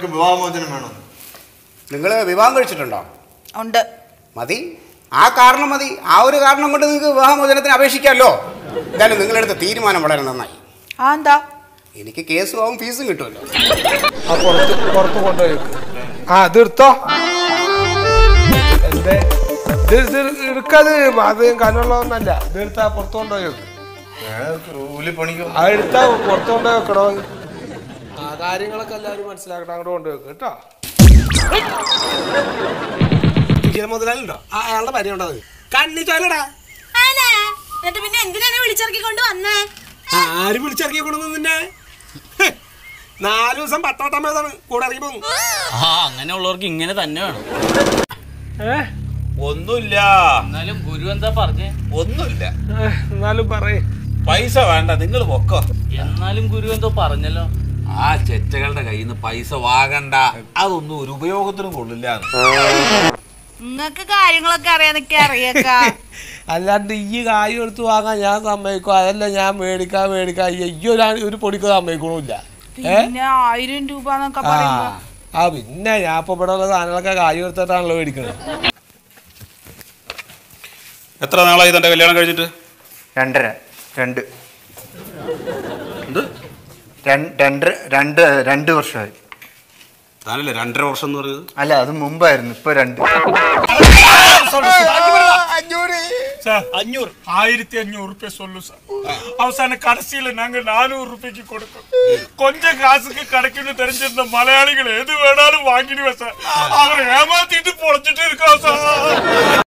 അവർക്ക് വിവാഹമോചനം വേണം നിങ്ങൾ വിവാഹം കഴിച്ചിട്ടുണ്ടോ ഉണ്ട് മതി ആ കാരണം മതി ആ ഒരു കാരണം കൊണ്ട് നിങ്ങൾക്ക് വിവാഹമോചനത്തിന് അപേക്ഷിക്കാമല്ലോ എന്തായാലും നിങ്ങളെടുത്ത തീരുമാനം വളരെ നന്നായി ആ എന്താ എനിക്ക് കേസും ആവും ഫീസും കിട്ടുമല്ലോ ആ പുറത്ത് പുറത്ത് കൊണ്ടുപോയി വെക്ക്. ആ ഇത് എടുത്തോ എന്തേ ഇത് ഇത് എടുക്കാത് അത് കനുള്ളതൊന്നല്ല ഇത് എടുത്താ പുറത്ത് കൊണ്ടുപോയി വെക്ക് കൂലിപ്പണിക്കോ അത് എടുത്താ പുറത്ത് കൊണ്ടുപോയി വെക്കണോ ആ കാര്യങ്ങളൊക്കെ എല്ലാവരും മനസ്സിലാക്കണം അങ്ങോട്ട് കൊണ്ടുപോയി വെക്ക് കേട്ടോ മുതലാളിണ്ടോ ആ അയാളുടെ പരിചയം ഉണ്ടത് കണ്ണി ചോലടാ എന്നിട്ട് പിന്നെ എന്തിനാണ് വിളിച്ചിറക്കിക്കൊണ്ട് വന്നേ ആര് വിളിച്ചിറക്കി കൊണ്ടുവന്നു നിന്നെ ഹ്, നാല് ദിവസം പത്തോട്ടമ്മതാണ് കൂടെ ഇറങ്ങി പോകുന്നു ആ അങ്ങനെയുള്ളവർക്ക് ഇങ്ങനെ തന്നെ വേണം ഏഹ് ഒന്നുമില്ല എന്നാലും ഗുരു എന്താ പറഞ്ഞേ ഒന്നുമില്ല എന്നാലും പറയേ പൈസ വേണ്ട നിങ്ങൾ പൊക്കോ എന്നാലും ഗുരു എന്തോ പറഞ്ഞല്ലോ ആ ചെറ്റകളുടെ കയ്യിൽ നിന്ന് പൈസ വാങ്ങണ്ട അതൊന്നും ഒരു ഉപയോഗത്തിനും കൊള്ളില്ല നിങ്ങക്ക് കാര്യങ്ങളൊക്കെ അറിയാന്നൊക്കെ അറിയേക്ക അല്ലാണ്ട് ഈ കായ് എടുത്ത് വാങ്ങാൻ ഞാൻ സമ്മതിക്കും അതല്ല ഞാൻ മേടിക്കാൻ മേടിക്കാൻ ഈ ഒരു ഒരു പൊടിക്ക് സമ്മതിക്കണില്ല ഏ പിന്നെ ആയിരം രൂപ എന്നൊക്കെ ആ പറയുമ്പോ ആ പിന്നെ ഞാൻ ഇപ്പൊ ഇവിടെ ഉള്ള സാധനങ്ങളൊക്കെ കായ് എടുത്തിട്ടാണല്ലോ മേടിക്കണത് എത്ര നാളായി തന്റെ കല്യാണം കഴിഞ്ഞിട്ട് രണ്ടര രണ്ട് രണ്ട് രണ്ട് രണ്ട് രണ്ട് വർഷമായി താനല്ലേ രണ്ടര വർഷം എന്ന് പറയുന്നത് അല്ല അത് മുമ്പായിരുന്നു ഇപ്പൊ രണ്ട് சார் அஞ்சூறு ஆயிரத்தி அஞ்சூறு ரூபாய் சொல்லு சார் அவசான கடைசியில நாங்க நானூறு ரூபாய்க்கு கொடுக்கோம் கொஞ்சம் காசுக்கு கிடைக்கும்னு தெரிஞ்சிருந்த மலையாளிகள் எது வேணாலும் வாங்கிடுவேன் சார் அவரை ஏமாத்திட்டு பொழைச்சிட்டு இருக்கோம் சார்